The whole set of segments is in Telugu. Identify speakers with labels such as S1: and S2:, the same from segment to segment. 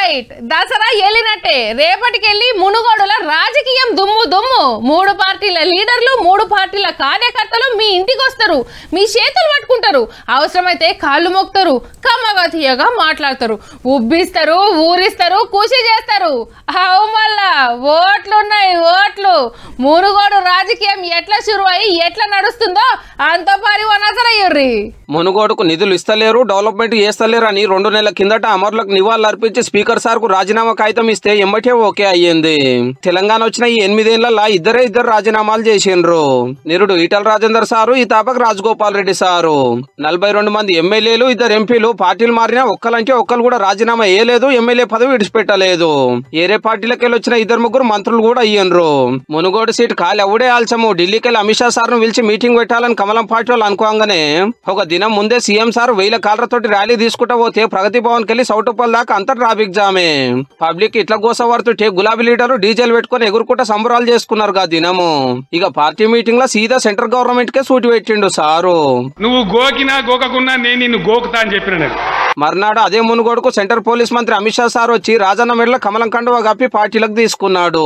S1: రైట్ దసరా వెళ్ళినట్టే రేపటికెళ్ళి మునుగోడుల రాజకీయం దుమ్ము దుమ్ము మూడు పార్టీల లీడర్లు మూడు పార్టీల కార్యకర్తలు మీ ఇంటికి వస్తారు మీ చేతులు పట్టుకుంటారు అవసరమైతే కాళ్ళు మొక్తారు కమ్మగా తీయగా మాట్లాడతారు ఉబ్బిస్తారు ఊరిస్తారు కృషి చేస్తారు అవు మళ్ళా ఓట్లున్నాయి ఓట్లు మునుగోడు రాజకీయం ఎట్లా షురు అయ్యి ఎట్లా నడుస్తుందో అంత పరివనసరయ్యుర్రి
S2: మునుగోడుకు నిధులు ఇస్తలేరు డెవలప్మెంట్ చేస్తలేరు అని రెండు నెలల కిందట అమరులకు నివాళులు అర్పించి స్పీకర్ సార్ కు రాజీనామా కాగితం ఇస్తే ఎమ్మటే ఓకే అయ్యింది తెలంగాణ వచ్చిన ఈ ఎనిమిదేళ్లలో ఇద్దరే ఇద్దరు రాజీనామాలు చేసిండ్రు నిరుడు ఈటల రాజేందర్ సారు ఈ తాపక రాజగోపాల్ రెడ్డి సారు నలభై రెండు మంది ఎమ్మెల్యేలు ఇద్దరు ఎంపీలు పార్టీలు మారినా ఒక్కలంటే ఒక్కరు కూడా రాజీనామా వేయలేదు ఎమ్మెల్యే పదవి విడిచిపెట్టలేదు ఏరే పార్టీలకు వెళ్ళి వచ్చిన ఇద్దరు ముగ్గురు మంత్రులు కూడా అయ్యిండ్రు మునుగోడు సీట్ ఖాళీ ఎవడే ఆల్చము ఢిల్లీకి వెళ్ళి అమిత్ షా సార్ ను పిలిచి మీటింగ్ పెట్టాలని కమలం పార్టీ వాళ్ళు అనుకోగానే ఒక దినం ముందే సీఎం సార్ వేల కాళ్ళతోటి ర్యాలీ తీసుకుంటా పోతే ప్రగతి భవన్ కెళ్ళి సౌటుపల్ దాకా అంత ట్రాఫిక్ జామే పబ్లిక్ ఇట్లా గోసవాడుతుంటే గులాబీ లీడరు డీజేలు పెట్టుకొని ఎగురుకుంటా సంబరాలు చేసుకున్నారు గా దినము ఇక పార్టీ మీటింగ్ లో సీదా సెంట్రల్ గవర్నమెంట్ కే సూటి పెట్టిండు సారు
S3: నువ్వు గోకినా గోకకున్నా నేను నిన్ను గోకుతా అని చెప్పిన నేను
S2: మర్నాడు అదే మునుగోడుకు సెంటర్ పోలీస్ మంత్రి అమిత్ షా సార్ వచ్చి రాజన్న మెడల కమలం కండువా కప్పి పార్టీలకు తీసుకున్నాడు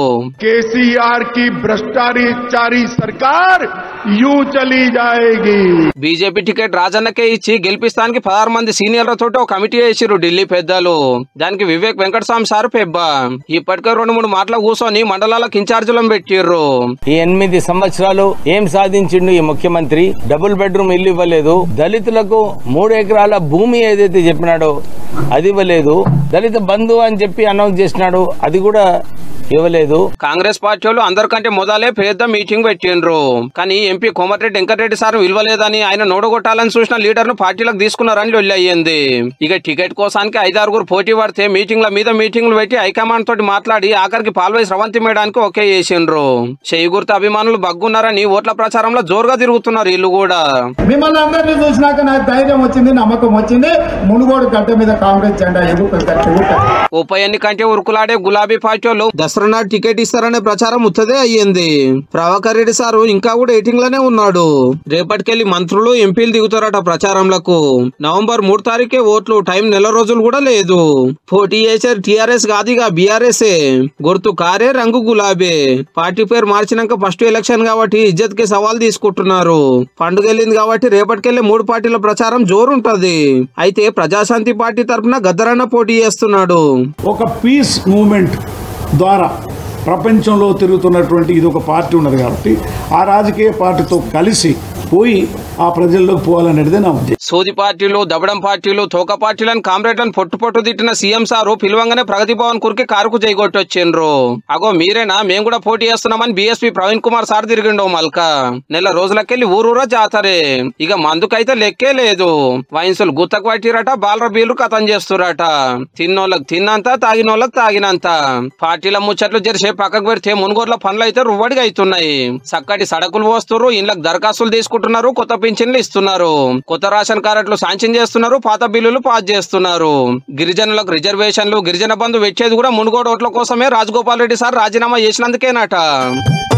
S4: केसीआर की भ्रष्टाचारी सरकार यूं चली जाएगी
S2: బీజేపీ టికెట్ రాజన్నకే ఇచ్చి గెలిపిస్తానికి పదహారు మంది సీనియర్లతో ఒక కమిటీ వేసిరు ఢిల్లీ పెద్దలు దానికి వివేక్ వెంకటస్వామి సార్ పెబ్బ ఇప్పటికే రెండు మూడు మాటలు కూర్చొని మండలాలకు ఇన్ఛార్జీలను పెట్టిర్రు
S5: ఈ ఎనిమిది సంవత్సరాలు ఏం సాధించిండు ఈ ముఖ్యమంత్రి డబుల్ బెడ్రూమ్ ఇల్లు ఇవ్వలేదు దళితులకు మూడు ఎకరాల భూమి ఏదైతే చెప్పినాడో అది ఇవ్వలేదు దళిత బంధు అని చెప్పి అనౌన్స్ చేసినాడు అది కూడా ఇవ్వలేదు
S2: కాంగ్రెస్ పార్టీ వాళ్ళు అందరికంటే మొదలే పెద్ద మీటింగ్ పెట్టిండ్రు కానీ ఎంపీ కోమటిరెడ్డి వెంకటరెడ్డి సార్ విలువలేదని ఆయన నోడగొట్టాలని చూసిన లీడర్ ను పార్టీలకు తీసుకున్నారని లొల్లి అయ్యింది ఇక టికెట్ కోసానికి ఐదారుగురు పోటీ పడితే మీటింగ్ల మీద మీటింగ్లు పెట్టి హైకమాండ్ తోటి మాట్లాడి ఆఖరికి పాల్వై స్రవంతి మేయడానికి ఒకే చేసిండ్రు చేయి గుర్తు అభిమానులు బగ్గున్నారని ఓట్ల ప్రచారంలో జోరుగా తిరుగుతున్నారు వీళ్ళు కూడా
S6: మిమ్మల్ని అందరినీ చూసినాక నాకు ధైర్యం వచ్చింది నమ్మకం వచ్చింది మునుగోడు గడ్డ మీద కాంగ్రెస్ జెండా ఎగురుతుంది
S2: ఉప ఎన్నికంటే ఉరుకులాడే గులాబీ పార్టీ వాళ్ళు దసరా నాడు టికెట్ ఇస్తారనే ప్రచారం ఉత్తదే అయ్యింది ప్రభాకర్ రెడ్డి సారు ఇంకా కూడా ఎయిటింగ్ లోనే ఉన్నాడు రేపటికెళ్లి మంత్రులు ఎంపీలు దిగుతారట ప్రచారంలకు నవంబర్ మూడు తారీఖే ఓట్లు టైం నెల రోజులు కూడా లేదు పోటీ చేశారు టీఆర్ఎస్ కాదు ఇక బీఆర్ఎస్ గుర్తు కారే రంగు గులాబీ పార్టీ పేరు మార్చినాక ఫస్ట్ ఎలక్షన్ కాబట్టి ఇజ్జత్ కి సవాల్ తీసుకుంటున్నారు పండుగ వెళ్ళింది కాబట్టి రేపటికెళ్లి మూడు పార్టీల ప్రచారం జోరుంటది అయితే ప్రజాశాంతి పార్టీ తరఫున గద్దరన్న పోటీ చేస్తున్నాడు
S7: ఒక పీస్ మూమెంట్ ద్వారా ప్రపంచంలో తిరుగుతున్నటువంటి ఇది ఒక పార్టీ ఉన్నది కాబట్టి ఆ రాజకీయ పార్టీతో కలిసి పోయి ఆ ప్రజల్లోకి పోవాలనేది నా ఉద్దేశం
S2: సోది పార్టీలు దబడం పార్టీలు తోక పార్టీలను కామ్రేడ్లను పొట్టు పొట్టు తిట్టిన సీఎం సారు పిలవంగానే ప్రగతి భవన్ కురికి కారుకు జైగొట్టొచ్చిండ్రు అగో మీరేనా మేము కూడా పోటీ చేస్తున్నామని బీఎస్పీ ప్రవీణ్ కుమార్ సార్ తిరిగిండు మల్క నెల రోజులకెళ్లి ఊరూరా జాతరే ఇక మందుకైతే లెక్కే లేదు వైన్సులు గుత్తకు పట్టిరట బాలర బీలు కథం చేస్తురట తిన్నోళ్ళకి తిన్నంత తాగినోళ్ళకి తాగినంత పార్టీల ముచ్చట్లు జరిసే పక్కకు పెడితే మునుగోర్ల పనులు అయితే రువ్వడిగా అవుతున్నాయి చక్కటి సడకులు పోస్తున్నారు ఇండ్లకు దరఖాస్తులు తీసుకుంటున్నారు కొత్త పింఛన్లు ఇస్తున్నారు కొత్త రేషన్ కార్డులు శాంక్షన్ చేస్తున్నారు పాత బిల్లులు పాస్ చేస్తున్నారు గిరిజనులకు రిజర్వేషన్లు గిరిజన బంధు పెట్టేది కూడా మునుగోడు ఓట్ల కోసమే రాజగోపాల్ రెడ్డి సార్ రాజీనామా చేసినందుకేనట